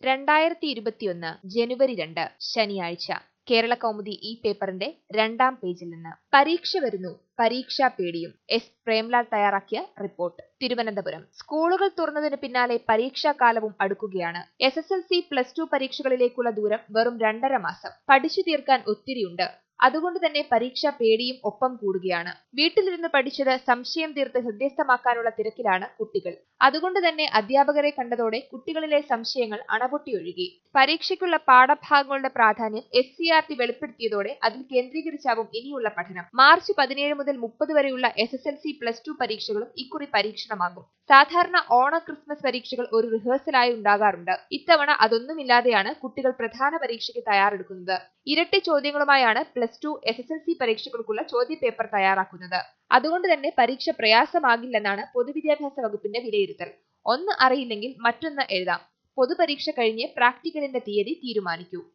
രണ്ടായിരത്തി ഇരുപത്തിയൊന്ന് ജനുവരി രണ്ട് ശനിയാഴ്ച കേരള കൗമുദി ഈ പേപ്പറിന്റെ രണ്ടാം പേജിൽ നിന്ന് പരീക്ഷ വരുന്നു പരീക്ഷാ പേടിയും എസ് പ്രേംലാൽ തയ്യാറാക്കിയ റിപ്പോർട്ട് തിരുവനന്തപുരം സ്കൂളുകൾ തുറന്നതിന് പിന്നാലെ പരീക്ഷാകാലവും അടുക്കുകയാണ് S S L C plus two പരീക്ഷകളിലേക്കുള്ള ദൂരം വെറും രണ്ടര മാസം പഠിച്ചു തീർക്കാൻ ഒത്തിരിയുണ്ട് അതുകൊണ്ട് തന്നെ പരീക്ഷാ പേടിയും ഒപ്പം കൂടുകയാണ് വീട്ടിലിരുന്ന് പഠിച്ചത് സംശയം തീർത്ത് ഹൃദ്യസ്ഥമാക്കാനുള്ള തിരക്കിലാണ് കുട്ടികൾ അതുകൊണ്ട് തന്നെ അധ്യാപകരെ കണ്ടതോടെ കുട്ടികളിലെ സംശയങ്ങൾ അണപൊട്ടിയൊഴുകി പരീക്ഷയ്ക്കുള്ള പാഠഭാഗങ്ങളുടെ പ്രാധാന്യം എസ് സി ആർ ടി വെളിപ്പെടുത്തിയതോടെ അതിൽ കേന്ദ്രീകരിച്ചാവും ഇനിയുള്ള പഠനം മാർച്ച് പതിനേഴ് മുതൽ മുപ്പത് വരെയുള്ള S S L C plus two പരീക്ഷകളും ഇക്കുറി പരീക്ഷണമാകും സാധാരണ ഓണ ക്രിസ്മസ് പരീക്ഷകൾ ഒരു റിഹേഴ്സലായി ഉണ്ടാകാറുണ്ട് ഇത്തവണ അതൊന്നുമില്ലാതെയാണ് കുട്ടികൾ പ്രധാന പരീക്ഷയ്ക്ക് തയ്യാറെടുക്കുന്നത് ഇരട്ടി ചോദ്യങ്ങളുമായാണ് plus two S S L C പരീക്ഷകൾക്കുള്ള ചോദ്യപേപ്പർ തയ്യാറാക്കുന്നത് അതുകൊണ്ട് തന്നെ പരീക്ഷ പ്രയാസമാകില്ലെന്നാണ് പൊതുവിദ്യാഭ്യാസ വകുപ്പിന്റെ വിലയിരുത്തൽ ഒന്ന് അറിയില്ലെങ്കിൽ മറ്റൊന്ന് എഴുതാം പൊതുപരീക്ഷ കഴിഞ്ഞ് പ്രാക്ടിക്കലിന്റെ തീയതി തീരുമാനിക്കൂ